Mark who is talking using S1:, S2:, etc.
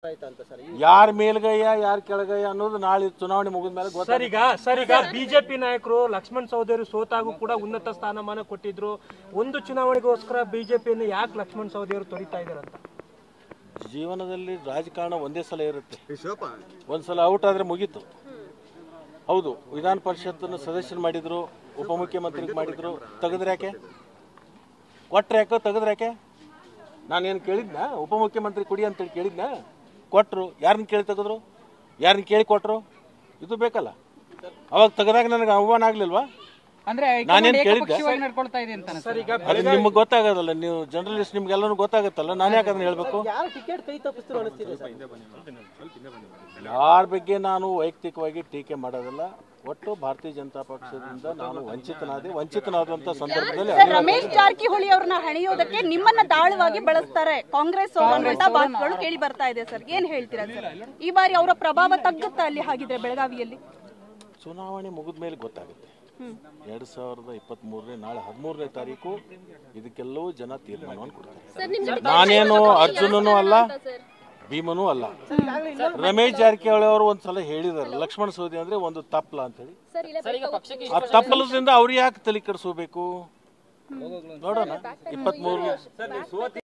S1: ಆಯ್ತಾ ಅಂತ ಸರ್ ಈ
S2: ಯಾರ ಮೇಲ್ಗೈಯ ಯಾರ ಕೆಳಗೈಯ ಅನ್ನೋದು ನಾಳೆ ಚುನಾವಣೆ ಮುಗಿದ ಮೇಲೆ ಗೊತ್ತ
S3: ಸರ್ ಈಗ ಸರ್ ಈಗ ಬಿಜೆಪಿ ನಾಯಕರು ಲಕ್ಷ್ಮಣ್ ಸವದಿಯವರು ಸೋತಾಗೂ ಕೂಡ ಉನ್ನತ ಸ್ಥಾನಮಾನ ಕೊಟ್ಟಿದ್ರು ಒಂದು ಚುನಾವಣೆಗೋಸ್ಕರ ಬಿಜೆಪಿಯನ್ನು ಯಾಕೆ ಲಕ್ಷ್ಮಣ್ ಸವದಿಯವರು ತೊರಿತಾ ಇದ್ದಾರೆ ಅಂತ
S2: ಜೀವನದಲ್ಲಿ ರಾಜಕಾರಣ ಒಂದೇ ಸಲ ಇರುತ್ತೆ ಒಂದ್ಸಲ ಔಟ್ ಆದ್ರೆ ಮುಗೀತು ಹೌದು ವಿಧಾನ ಪರಿಷತ್ತನ್ನು ಸದಸ್ಯರು ಮಾಡಿದ್ರು ಉಪಮುಖ್ಯಮಂತ್ರಿಗೆ ಮಾಡಿದ್ರು ತೆಗೆದ್ರೆ ಯಾಕೆ ಕೊಟ್ರೆ ಯಾಕೆ ತೆಗೆದ್ರೆ ಯಾಕೆ ನಾನೇನು ಕೇಳಿದ್ನ ಉಪಮುಖ್ಯಮಂತ್ರಿ ಕೊಡಿ ಅಂತೇಳಿ ಕೇಳಿದ್ನ ಕೊಟ್ರು ಯಾರನ್ನ ಕೇಳಿ ತೆಗೆದ್ರು ಯಾರನ್ನ ಕೇಳಿ ಕೊಟ್ರು ಇದು ಬೇಕಲ್ಲ ಅವಾಗ ತೆಗೆದಾಗ ನನಗೆ ಅವಮಾನ ಆಗ್ಲಿಲ್ವಾ
S4: ಅಂದ್ರೆ
S2: ನಾನೇನ್
S4: ಹೈಕಮಾಂಡ್
S2: ಕೇಳಿದ್ದೆ?
S4: ಏಕಪಕ್ಷೀಯವಾಗಿ ನಡ್ಕೊಳ್ತಾ ಇದೆ ಅಂತ
S3: ಸರ್ ಈಗ
S2: ಅದು ನಿಮ್ಗೆ ಗೊತ್ತಾಗೋದಲ್ಲ ನೀವು ಜರ್ನಲಿಸ್ಟ್ ನಿಮ್ಗೆಲ್ಲರೂ ಗೊತ್ತಾಗತ್ತಲ್ಲ ನಾನು ಯಾಕೆ ಅದನ್ನ ಹೇಳ್ಬೇಕು
S1: ಯಾರು ಟಿಕೆಟ್ ಕೈ ತಪ್ಪಿಸ್ತಿರೋ ಅನಿಸ್ತಿದೆ ಸರ್
S2: ಯಾರ ಬಗ್ಗೆ ನಾನು ವೈಯಕ್ತಿಕವಾಗಿ ಟೀಕೆ ಮಾಡೋದಿಲ್ಲ ಒಟ್ಟು ಭಾರತೀಯ ಜನತಾ ಪಕ್ಷದಿಂದ ನಾನು ವಂಚಿತನಾದೆ ವಂಚಿತನಾದಂತ ಸಂದರ್ಭದಲ್ಲಿ
S5: ಸರ್ ರಮೇಶ್ ಜಾರಕಿಹೊಳಿ ಅವ್ರನ್ನ ಹಣಿಯೋದಕ್ಕೆ ನಿಮ್ಮನ್ನ ದಾಳವಾಗಿ ಬಳಸ್ತಾರೆ ಕಾಂಗ್ರೆಸ್ ಅನ್ನುವಂತ ಮಾತುಗಳು ಕೇಳಿ ಬರ್ತಾ ಇದೆ ಸರ್ ಏನ್ ಹೇಳ್ತೀರಾ ಸರ್ ಈ ಬಾರಿ ಅವರ ಪ್ರಭಾವ ತಗ್ಗುತ್ತಾ ಅಲ್ಲಿ ಹಾಗಿದ್ರೆ ಬೆಳಗಾವಿಯಲ್ಲಿ
S2: ಚುನಾವಣೆ ಮುಗಿದ ಮೇಲೆ ಗೊತ್ತಾಗುತ್ತೆ ಎರಡ್ ಸಾವಿರದ ಇಪ್ಪತ್ತ್ ಮೂರನೇ ನಾಳೆ ಹದಿಮೂರನೇ ತಾರೀಕು ಇದಕ್ಕೆಲ್ಲವೂ ಜನ ತೀರ್ಮಾನವನ್ನು ಕೊಡ್ತಾರೆ ನಾನೇನು ಅರ್ಜುನನೂ ಅಲ್ಲ ಭೀಮನೂ ಅಲ್ಲ ರಮೇಶ್ ಜಾರಕಿಹೊಳಿ ಅವರು ಒಂದ್ಸಲ ಹೇಳಿದಾರೆ ಲಕ್ಷ್ಮಣ ಸೋದಿ ಅಂದ್ರೆ ಒಂದು ತಪ್ಪಲ ಅಂತ ಹೇಳಿ ಆ ತಪ್ಪಲದಿಂದ ಅವ್ರು ಯಾಕೆ ತಲೆ ಕೆಡಿಸ್ಕೋಬೇಕು ನೋಡೋಣ ಇಪ್ಪತ್ತ್ ಮೂರು